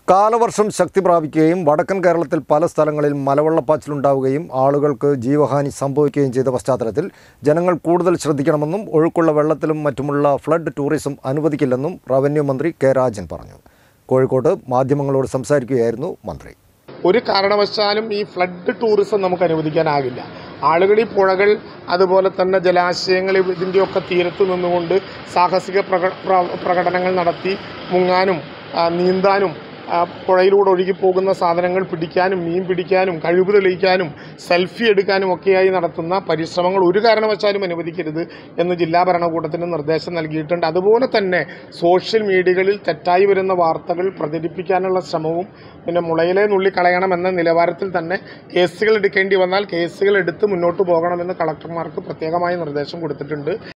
കാലവർഷം ശക്തി പ്രാപിക്കുകയും വടക്കൻ കേരളത്തിൽ പല സ്ഥലങ്ങളിൽ മലവെള്ളപ്പാച്ചിലുണ്ടാവുകയും ആളുകൾക്ക് ജീവഹാനി സംഭവിക്കുകയും ചെയ്ത പശ്ചാത്തലത്തിൽ ജനങ്ങൾ കൂടുതൽ ശ്രദ്ധിക്കണമെന്നും ഒഴുക്കുള്ള വെള്ളത്തിലും മറ്റുമുള്ള ഫ്ലഡ് ടൂറിസം അനുവദിക്കില്ലെന്നും റവന്യൂ മന്ത്രി കെ രാജൻ പറഞ്ഞു കോഴിക്കോട്ട് മാധ്യമങ്ങളോട് സംസാരിക്കുകയായിരുന്നു മന്ത്രി ഒരു കാരണവശാലും ഈ ഫ്ലഡ് ടൂറിസം നമുക്ക് അനുവദിക്കാനാകില്ല ആളുകൾ ഈ പുഴകൾ അതുപോലെ തന്നെ ജലാശയങ്ങൾ ഇതിൻ്റെയൊക്കെ തീരത്ത് നിന്നുകൊണ്ട് സാഹസിക പ്രക പ്ര- പ്രകടനങ്ങൾ നടത്തി മുങ്ങാനും ആ, നീന്താനും ആ, പുഴയിലൂടെ ഒഴുകി പോകുന്ന സാധനങ്ങൾ പിടിക്കാനും മീൻ പിടിക്കാനും കഴിവ് തെളിയിക്കാനും സെൽഫി എടുക്കാനും ഒക്കെയായി നടത്തുന്ന പരിശ്രമങ്ങൾ ഒരു കാരണവശാലും അനുവദിക്കരുത് എന്ന് ജില്ലാ ഭരണകൂടത്തിന് നിർദ്ദേശം നൽകിയിട്ടുണ്ട് അതുപോലെ തന്നെ സോഷ്യൽ മീഡിയകളിൽ തെറ്റായി വരുന്ന വാർത്തകൾ പ്രചരിപ്പിക്കാനുള്ള ശ്രമവും പിന്നെ മുളയിലെ നുള്ളിക്കളയണമെന്ന നിലവാരത്തിൽ തന്നെ കേസുകൾ എടുക്കേണ്ടി വന്നാൽ കേസുകൾ എടുത്ത് മുന്നോട്ട് പോകണമെന്ന് കളക്ടർമാർക്ക് പ്രത്യേകമായി നിർദ്ദേശം കൊടുത്തിട്ടുണ്ട്